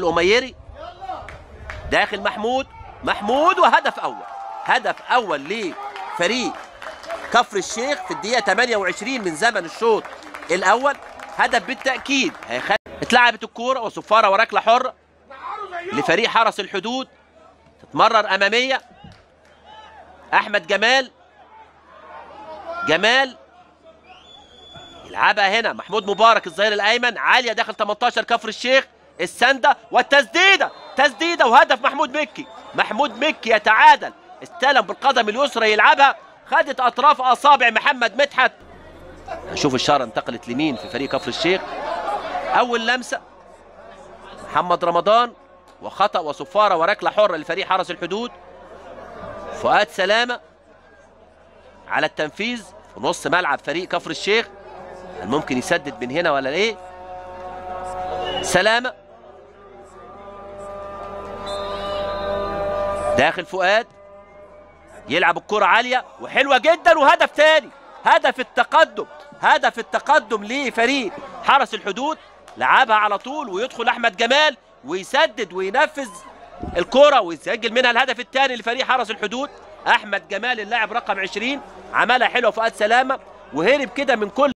الأميري داخل محمود محمود وهدف أول هدف أول لفريق كفر الشيخ في الدقيقة 28 من زمن الشوط الأول هدف بالتأكيد هيخلي اتلعبت الكورة وصفارة وركلة حرة لفريق حرس الحدود تتمرر أمامية أحمد جمال جمال يلعبها هنا محمود مبارك الظهير الايمن عاليه داخل 18 كفر الشيخ السنده والتسديده تسديده وهدف محمود مكي محمود مكي يتعادل استلم بالقدم اليسرى يلعبها خدت اطراف اصابع محمد مدحت هشوف الشاره انتقلت لمين في فريق كفر الشيخ اول لمسه محمد رمضان وخطا وصفاره وركله حره لفريق حرس الحدود فؤاد سلامه على التنفيذ في نص ملعب فريق كفر الشيخ هل ممكن يسدد من هنا ولا ايه سلامة داخل فؤاد يلعب الكرة عالية وحلوة جدا وهدف تاني هدف التقدم هدف التقدم لفريق حرس الحدود لعبها على طول ويدخل احمد جمال ويسدد وينفذ الكرة ويسجل منها الهدف الثاني لفريق حرس الحدود احمد جمال اللاعب رقم 20 عملها حلوه فؤاد سلامه وهرب كده من كل